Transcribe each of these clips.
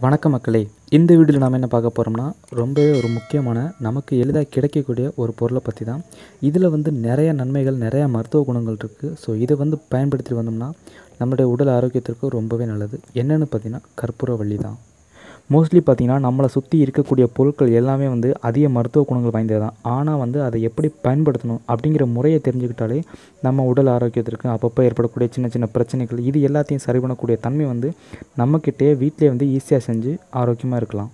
வணக்கம் மக்களே இந்த வீடியோவில் நாம் என்ன பார்க்க போகிறோம்னா ரொம்பவே ஒரு முக்கியமான நமக்கு எளிதாக கிடைக்கக்கூடிய ஒரு பொருளை பற்றி தான் இதில் வந்து நிறைய நன்மைகள் நிறைய மருத்துவ குணங்கள் இருக்குது ஸோ இதை வந்து பயன்படுத்தி வந்தோம்னா நம்மளுடைய உடல் ஆரோக்கியத்திற்கு ரொம்பவே நல்லது என்னென்னு பார்த்தீங்கன்னா கற்பூரவள்ளி தான் மோஸ்ட்லி பார்த்திங்கன்னா நம்மளை சுற்றி இருக்கக்கூடிய பொருட்கள் எல்லாமே வந்து அதிக மருத்துவ குணங்கள் வாய்ந்தது தான் ஆனால் வந்து அதை எப்படி பயன்படுத்தணும் அப்படிங்கிற முறையை தெரிஞ்சுக்கிட்டாலே நம்ம உடல் ஆரோக்கியத்திற்கு அப்பப்போ ஏற்படக்கூடிய சின்ன சின்ன பிரச்சனைகள் இது எல்லாத்தையும் சரி பண்ணக்கூடிய தன்மை வந்து நம்மக்கிட்டே வீட்டிலே வந்து ஈஸியாக செஞ்சு ஆரோக்கியமாக இருக்கலாம்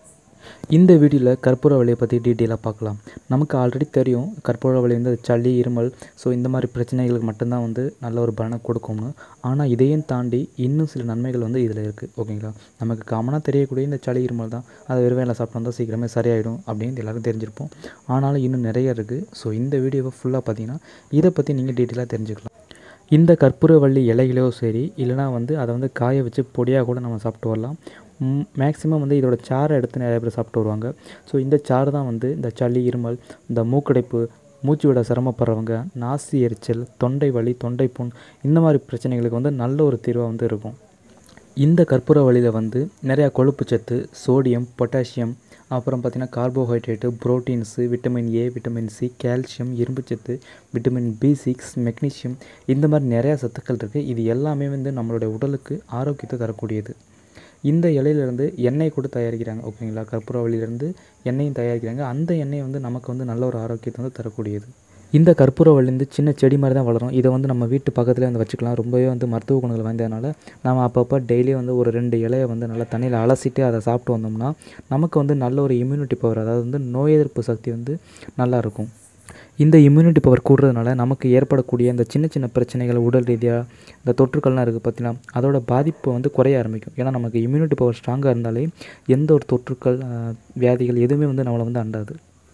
இந்த வீடியோவில் கற்பூரவள்ளியை பற்றி டீட்டெயிலாக பார்க்கலாம் நமக்கு ஆல்ரெடி தெரியும் கற்பூரவள்ளி வந்து சளி இருமல் ஸோ இந்த மாதிரி பிரச்சனைகளுக்கு மட்டும்தான் வந்து நல்ல ஒரு பலனை கொடுக்கும்னு ஆனால் இதையும் தாண்டி இன்னும் சில நன்மைகள் வந்து இதில் இருக்குது ஓகேங்களா நமக்கு காமனாக தெரியக்கூடிய இந்த சளி இருமல் தான் அதை வெறும் வேலை சாப்பிட்டு வந்தால் சீக்கிரமே சரியாயிடும் அப்படின்னு எல்லாரும் தெரிஞ்சிருப்போம் ஆனாலும் இன்னும் நிறைய இருக்குது ஸோ இந்த வீடியோவை ஃபுல்லாக பார்த்தீங்கன்னா இதை பற்றி நீங்கள் டீட்டெயிலாக தெரிஞ்சுக்கலாம் இந்த கற்பூரவள்ளி இலைகளோ சரி இல்லைனா வந்து அதை வந்து காய வச்சு பொடியாக கூட நம்ம சாப்பிட்டு வரலாம் மேக்ஸிமம் வந்து இதோட சாறை எடுத்து நிறைய பேர் சாப்பிட்டு வருவாங்க ஸோ இந்த சாறு தான் வந்து இந்த சளி இருமல் இந்த மூக்கடைப்பு மூச்சு விட சிரமப்படுறவங்க நாசி எரிச்சல் தொண்டை வலி தொண்டை புண் இந்த மாதிரி பிரச்சனைகளுக்கு வந்து நல்ல ஒரு தீர்வாக வந்து இருக்கும் இந்த கற்பூரவள்ளியில் வந்து நிறையா கொழுப்புச்சத்து சோடியம் பொட்டாசியம் அப்புறம் பார்த்திங்கன்னா carbohydrate proteins vitamin A vitamin C calcium இரும்புச்சத்து விட்டமின் பி சிக்ஸ் மெக்னீஷியம் இந்த மாதிரி நிறையா சத்துக்கள் இருக்குது இது எல்லாமே வந்து நம்மளுடைய உடலுக்கு ஆரோக்கியத்தை தரக்கூடியது இந்த இலையிலேருந்து எண்ணெய் கூட தயாரிக்கிறாங்க ஓகேங்களா கற்பூரவள்ளியிலேருந்து எண்ணெயும் தயாரிக்கிறாங்க அந்த எண்ணெய் வந்து நமக்கு வந்து நல்ல ஒரு ஆரோக்கியத்தை வந்து தரக்கூடியது இந்த கற்பூரவள்ளி வந்து சின்ன செடி மாதிரி தான் வளரும் இதை வந்து நம்ம வீட்டு பக்கத்தில் வந்து வச்சுக்கலாம் ரொம்பவே வந்து மருத்துவ குணங்கள் வாய்ந்ததுனால நம்ம அப்பப்போ டெய்லி வந்து ஒரு ரெண்டு இலையை வந்து நல்லா தண்ணியில் அலசிட்டு அதை சாப்பிட்டு வந்தோம்னா நமக்கு வந்து நல்ல ஒரு இம்யூனிட்டி பவர் அதாவது வந்து நோய் எதிர்ப்பு சக்தி வந்து நல்லா இருக்கும் இந்த இம்யூனிட்டி பவர் கூடுறதுனால நமக்கு ஏற்படக்கூடிய இந்த சின்ன சின்ன பிரச்சனைகள் உடல் ரீதியாக இந்த தொற்றுக்கள்லாம் இருக்குது பார்த்தீங்கன்னா அதோட பாதிப்பு வந்து குறைய ஆரம்பிக்கும் ஏன்னா நமக்கு இம்யூனிட்டி பவர் ஸ்ட்ராங்காக இருந்தாலே எந்த ஒரு தொற்றுக்கள் வியாதிகள் எதுவுமே வந்து நம்மளை வந்து அண்டாது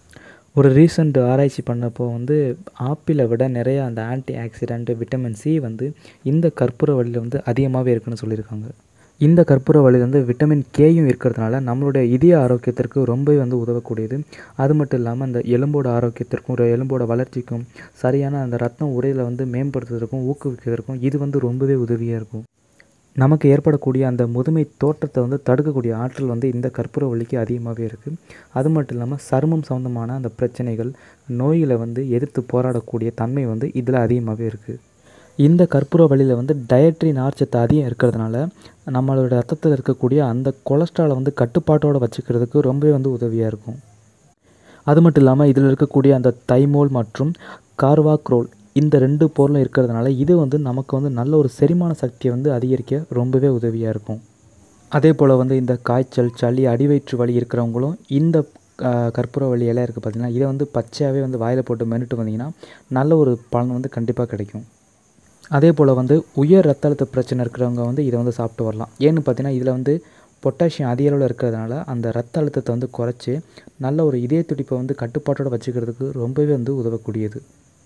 ஒரு ரீசண்ட் ஆராய்ச்சி பண்ணப்போ வந்து ஆப்பிளை விட நிறைய அந்த ஆன்டி ஆக்சிடென்ட் விட்டமின் சி வந்து இந்த கற்பூரவள்ளியில் வந்து அதிகமாகவே இருக்குன்னு சொல்லியிருக்காங்க இந்த கற்பூரவள்ளியில் வந்து விட்டமின் கேயும் இருக்கிறதுனால நம்மளுடைய இதய ஆரோக்கியத்திற்கு ரொம்பவே வந்து உதவக்கூடியது அது மட்டும் இல்லாமல் அந்த எலும்போட ஆரோக்கியத்திற்கும் ஒரு எலும்போட வளர்ச்சிக்கும் சரியான அந்த ரத்தம் உரையில் வந்து மேம்படுத்துவதற்கும் ஊக்குவிக்கிறதுக்கும் இது வந்து ரொம்பவே உதவியாக இருக்கும் நமக்கு ஏற்படக்கூடிய அந்த முதுமை தோற்றத்தை வந்து தடுக்கக்கூடிய ஆற்றல் வந்து இந்த கற்பூரவள்ளிக்கு அதிகமாகவே இருக்குது அது மட்டும் இல்லாமல் சருமம் சம்மந்தமான அந்த பிரச்சனைகள் நோய்களை வந்து எதிர்த்து போராடக்கூடிய தன்மை வந்து இதில் அதிகமாகவே இருக்குது இந்த கற்பூரவள்ளியில் வந்து டயட்ரி நார்ச்சத்து அதிகம் இருக்கிறதுனால நம்மளோட ரத்தத்தில் இருக்கக்கூடிய அந்த கொலஸ்ட்ராலை வந்து கட்டுப்பாட்டோடு வச்சுக்கிறதுக்கு ரொம்பவே வந்து உதவியாக இருக்கும் அது மட்டும் இல்லாமல் இதில் இருக்கக்கூடிய அந்த தைமோல் மற்றும் கார்வாக்ரோல் இந்த ரெண்டு பொருளும் இருக்கிறதுனால இது வந்து நமக்கு வந்து நல்ல ஒரு செரிமான சக்தியை வந்து அதிகரிக்க ரொம்பவே உதவியாக இருக்கும் அதே போல் வந்து இந்த காய்ச்சல் சளி அடிவயிற்று வலி இருக்கிறவங்களும் இந்த கற்பூரவள்ளி இலை இருக்குது பார்த்திங்கன்னா இதை வந்து பச்சையாகவே வந்து வாயில் போட்டு மென்னுட்டு வந்தீங்கன்னா நல்ல ஒரு பலன் வந்து கண்டிப்பாக கிடைக்கும் அதே போல் வந்து உயர் ரத்த அழுத்த பிரச்சனை இருக்கிறவங்க வந்து இதை வந்து சாப்பிட்டு வரலாம் ஏன்னு பார்த்தீங்கன்னா இதில் வந்து பொட்டாசியம் அதிக அளவில் இருக்கிறதுனால அந்த ரத்த அழுத்தத்தை வந்து குறைச்சி நல்ல ஒரு இதய துடிப்பை வந்து கட்டுப்பாட்டோடு வச்சுக்கிறதுக்கு ரொம்பவே வந்து உதவக்கூடியது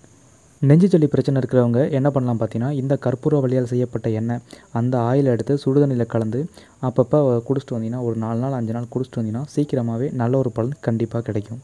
நெஞ்சு சளி பிரச்சனை இருக்கிறவங்க என்ன பண்ணலாம் பார்த்தீங்கன்னா இந்த கற்பூரவள்ளியால் செய்யப்பட்ட எண்ணெய் அந்த ஆயில் எடுத்து சுடுதண்ணியில் கலந்து அப்பப்போ குடிச்சிட்டு வந்தீங்கன்னா ஒரு நாலு நாள் அஞ்சு நாள் குடிச்சிட்டு வந்தீங்கன்னா சீக்கிரமாகவே நல்ல ஒரு பலன் கண்டிப்பாக கிடைக்கும்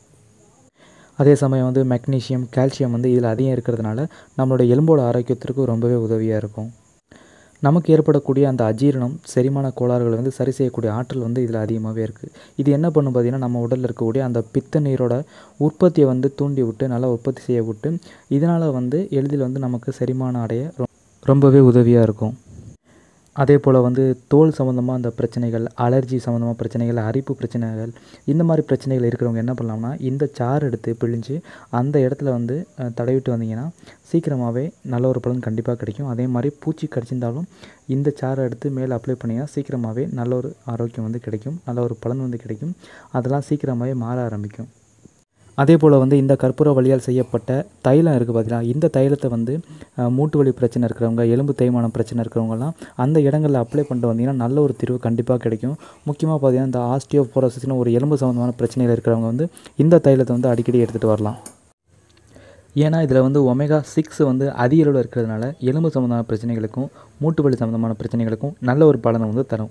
அதே சமயம் வந்து மெக்னீஷியம் கால்சியம் வந்து இதில் அதிகம் இருக்கிறதுனால நம்மளோட எலும்போட ஆரோக்கியத்திற்கு ரொம்பவே உதவியாக இருக்கும் நமக்கு ஏற்படக்கூடிய அந்த அஜீரணம் செரிமான கோளாறுகளை வந்து சரி செய்யக்கூடிய ஆற்றல் வந்து இதில் அதிகமாகவே இருக்குது இது என்ன பண்ணும் பார்த்திங்கன்னா நம்ம உடலில் இருக்கக்கூடிய அந்த பித்த நீரோட உற்பத்தியை வந்து தூண்டி விட்டு நல்லா உற்பத்தி செய்ய விட்டு இதனால் வந்து எளிதில் வந்து நமக்கு செரிமானம் அடைய ரொம்பவே உதவியாக இருக்கும் அதே போல் வந்து தோல் சம்மந்தமாக அந்த பிரச்சனைகள் அலர்ஜி சம்மந்தமாக பிரச்சனைகள் அரிப்பு பிரச்சனைகள் இந்த மாதிரி பிரச்சனைகள் இருக்கிறவங்க என்ன பண்ணலாம்னா இந்த சாறு எடுத்து பிழிஞ்சு அந்த இடத்துல வந்து தடவிட்டு வந்தீங்கன்னா சீக்கிரமாகவே நல்ல ஒரு பலன் கண்டிப்பாக கிடைக்கும் அதே மாதிரி பூச்சி கடிச்சிருந்தாலும் இந்த சாறை எடுத்து மேலே அப்ளை பண்ணிங்கன்னா சீக்கிரமாகவே நல்ல ஒரு ஆரோக்கியம் வந்து கிடைக்கும் நல்ல ஒரு பலன் வந்து கிடைக்கும் அதெல்லாம் சீக்கிரமாகவே மாற ஆரம்பிக்கும் அதே போல் வந்து இந்த கற்பூர வழியால் செய்யப்பட்ட தைலம் இருக்குது பார்த்தீங்கன்னா இந்த தைலத்தை வந்து மூட்டு வலி பிரச்சனை இருக்கிறவங்க எலும்பு தேய்மானம் பிரச்சனை இருக்கிறவங்கலாம் அந்த இடங்களில் அப்ளை பண்ணிட்டு வந்தீங்கன்னா நல்ல ஒரு தீர்வு கண்டிப்பாக கிடைக்கும் முக்கியமாக பார்த்தீங்கன்னா இந்த ஆஸ்டியோபோரோசிஸ்னு ஒரு எலும்பு சம்மந்தமான பிரச்சனைகள் இருக்கிறவங்க வந்து இந்த தைலத்தை வந்து அடிக்கடி எடுத்துகிட்டு வரலாம் ஏன்னா இதில் வந்து ஒமேகா சிக்ஸ் வந்து அதிக அளவில் இருக்கிறதுனால எலும்பு சம்மந்தமான பிரச்சனைகளுக்கும் மூட்டு வலி சம்மந்தமான பிரச்சனைகளுக்கும் நல்ல ஒரு பலனை வந்து தரும்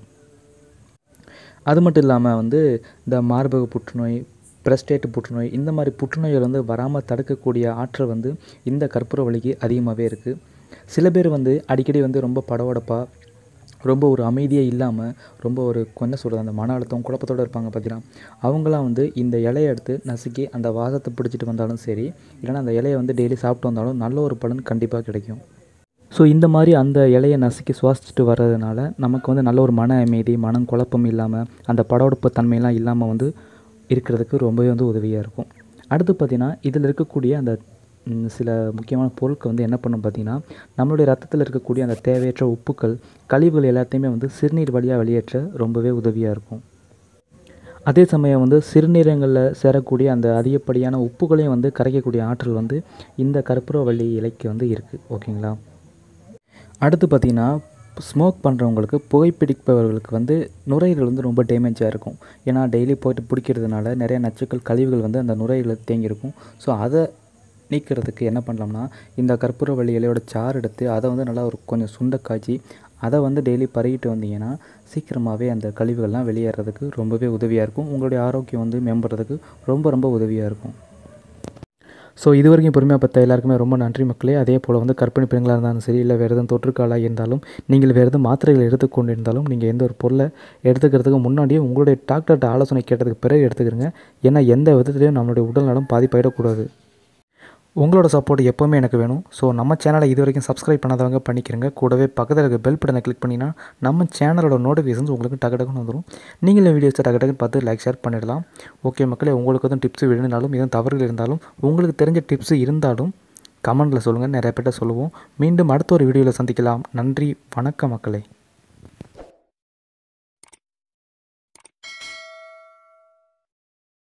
அது மட்டும் இல்லாமல் வந்து இந்த மார்பக புற்றுநோய் பிரஸ்டேட் புற்றுநோய் இந்த மாதிரி புற்றுநோய்கள் வந்து வராமல் தடுக்கக்கூடிய ஆற்றல் வந்து இந்த கற்பூரவள்ளிக்கு அதிகமாகவே இருக்குது சில பேர் வந்து அடிக்கடி வந்து ரொம்ப படபடப்பாக ரொம்ப ஒரு அமைதியே இல்லாமல் ரொம்ப ஒரு என்ன சொல்கிறது அந்த மன அழுத்தம் குழப்பத்தோடு இருப்பாங்க பார்த்தீங்கன்னா அவங்களாம் வந்து இந்த இலைய எடுத்து நசுக்கி அந்த வாசத்தை பிடிச்சிட்டு வந்தாலும் சரி இல்லைனா அந்த இலைய வந்து டெய்லி சாப்பிட்டு வந்தாலும் நல்ல ஒரு பலன் கண்டிப்பாக கிடைக்கும் ஸோ இந்த மாதிரி அந்த இலையை நசுக்கி சுவாசிச்சுட்டு வர்றதுனால நமக்கு வந்து நல்ல ஒரு மன அமைதி மனம் குழப்பம் இல்லாமல் அந்த படபடப்பு தன்மையெல்லாம் இல்லாமல் வந்து இருக்கிறதுக்கு ரொம்பவே வந்து உதவியாக இருக்கும் அடுத்து பார்த்திங்கன்னா இதில் இருக்கக்கூடிய அந்த ம், சில முக்கியமான பொருட்கள் வந்து என்ன பண்ணும் பார்த்திங்கன்னா நம்மளுடைய ரத்தத்தில் இருக்கக்கூடிய அந்த தேவையற்ற உப்புக்கள் கழிவுகள் எல்லாத்தையுமே வந்து சிறுநீர் வழியாக வெளியேற்ற ரொம்பவே உதவியாக இருக்கும் அதே சமயம் வந்து சிறுநீரகங்களில் சேரக்கூடிய அந்த அதிகப்படியான உப்புகளையும் வந்து கரைக்கக்கூடிய ஆற்றல் வந்து இந்த கற்பூரவள்ளி இலைக்கு வந்து இருக்குது ஓகேங்களா அடுத்து பார்த்திங்கன்னா ஸ்மோக் பண்ணுறவங்களுக்கு புகைப்பிடிப்பவர்களுக்கு வந்து நுரையீரல் வந்து ரொம்ப டேமேஜாக இருக்கும் ஏன்னா டெய்லி போயிட்டு பிடிக்கிறதுனால நிறைய நச்சுக்கள் கழிவுகள் வந்து அந்த நுரையீரலில் தேங்கியிருக்கும் ஸோ அதை நீக்கிறதுக்கு என்ன பண்ணலாம்னா இந்த கற்பூரவள்ளி இலையோட சாறு எடுத்து அதை வந்து நல்லா ஒரு கொஞ்சம் சுண்ட காய்ச்சி அதை வந்து டெய்லி பருகிட்டு வந்தீங்கன்னா சீக்கிரமாகவே அந்த கழிவுகள்லாம் வெளியேறதுக்கு ரொம்பவே உதவியாக இருக்கும் உங்களுடைய ஆரோக்கியம் வந்து மேம்படுறதுக்கு ரொம்ப ரொம்ப உதவியாக இருக்கும் ஸோ இது வரைக்கும் பொறுமையாக பார்த்த எல்லாருக்குமே ரொம்ப நன்றி மக்களே அதே போல் வந்து கர்ப்பிணி பெண்களாக இருந்தாலும் சரி இல்லை வேறு எதுவும் தொற்றுக்காலாக இருந்தாலும் நீங்கள் வேறு எதுவும் மாத்திரைகள் எடுத்துக்கொண்டு இருந்தாலும் நீங்கள் எந்த ஒரு பொருளை எடுத்துக்கிறதுக்கு முன்னாடியே உங்களுடைய டாக்டர்கிட்ட ஆலோசனை கேட்டதுக்கு பிறகு எடுத்துக்கிறங்க ஏன்னா எந்த விதத்துலையும் நம்மளுடைய உடல்நலம் பாதிப்பாயிடக்கூடாது உங்களோட சப்போர்ட் எப்போவுமே எனக்கு வேணும் ஸோ நம்ம சேனலை இது வரைக்கும் சப்ஸ்கிரைப் பண்ணாதவங்க பண்ணிக்கிறங்க கூடவே பக்கத்தில் இருக்க பெல் பட்டனை கிளிக் பண்ணினா நம்ம சேனலோட நோட்டிஃபிகேஷன்ஸ் உங்களுக்கு டக்கு டக்குன்னு வந்துடும் நீங்களும் வீடியோஸை டக்கு டக்குன்னு பார்த்து லைக் ஷேர் பண்ணிடலாம் ஓகே மக்களே உங்களுக்கு எதுவும் டிப்ஸ் வேணுனாலும் எதுவும் தவறுகள் இருந்தாலும் உங்களுக்கு தெரிஞ்ச டிப்ஸ் இருந்தாலும் கமெண்ட்டில் சொல்லுங்கள் நிறைய பேர்ட்ட சொல்லுவோம் மீண்டும் அடுத்த ஒரு வீடியோவில் சந்திக்கலாம் நன்றி வணக்கம் மக்களே